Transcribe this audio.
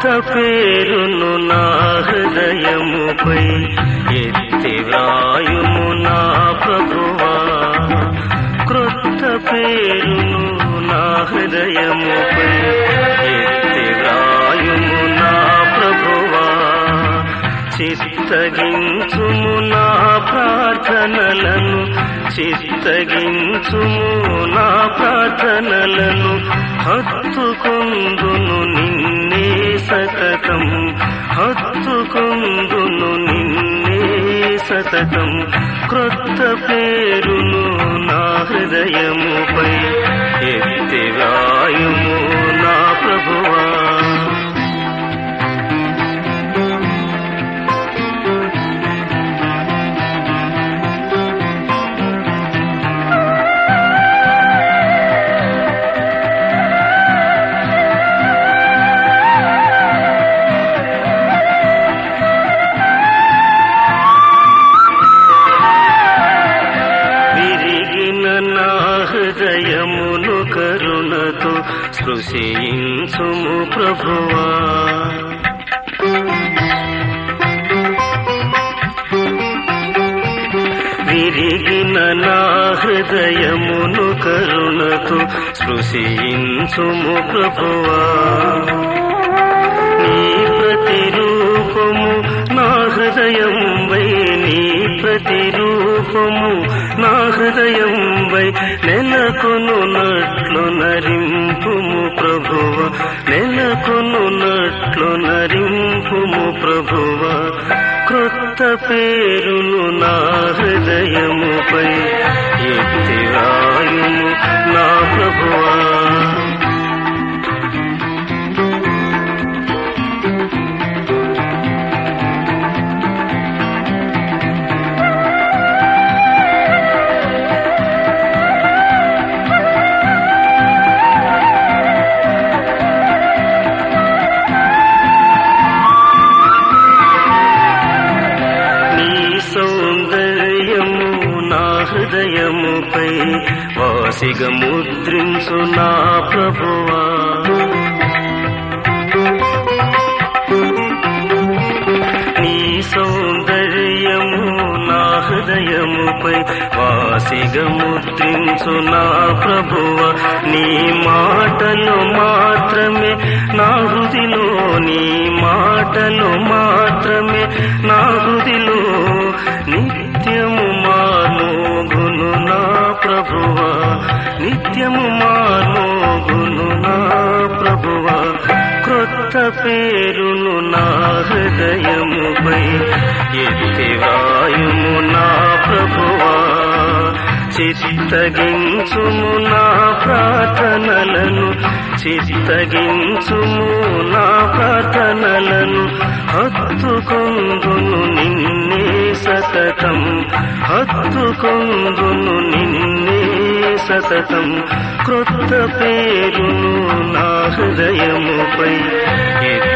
క్రొత్త పేరును నా హృదయముపై ఎత్తి వ్రాయుము నా ప్రభువా క్రొత్త పేరును నా హృదయముపై ఎత్తి వ్రాయుము నా ప్రభువా చిత్తగించుము నా ప్రార్థనలను చిత్తగించుము నా ప్రార్థనలను హత్తుకొందును నిన్నే సతతం హత్తుకొందును నిన్నే సతతం క్రొత్త పేరును నా హృదయముపై ఎత్తి వ్రాయుము నా ప్రభువా విరిగిన నా హృదయమును కరుణతో స్పృశించుము ప్రభువా విరిగిన నా హృదయమును కరుణతో స్పృశించుము ప్రభువా నీ ప్రతిరూపము నా హృదయం వై నీ ప్రతిరూపము నా హృదయం వై నెలకొనున్నట్లు నరింపుము ప్రభువ నెలకొనున్నట్లు నరింపుము ప్రభువ క్రొత్త పేరును నా హృదయముపై ఎత్తి రాయుము నా ప్రభువా నీ సౌందర్యము నా హృదయముపై వాసిగ ముద్రించు నా ప్రభువా నీ సౌందర్యము నా హృదయముపై వాసిగ ముద్రించు నా ప్రభువ నీ మాటలు మాత్రమే నా హృదిలో నీ మాటలు మాత్రమే నా హృదిలో నిత్యము మానోగును నా ప్రభువ నిత్యము మానోగును నా ప్రభువ క్రొత్త పేరును నా హృదయముపై ఎత్తి వాయుము నా ప్రభువా చిత్తగించుము నా ప్రార్థనలను చిత్తగించుము నా ప్రార్థనలను హత్తుకొందును నిన్నే సతతం హత్తుకొందును నిన్నే సతతం క్రొత్త పేరును నా హృదయముపై ఎత్తి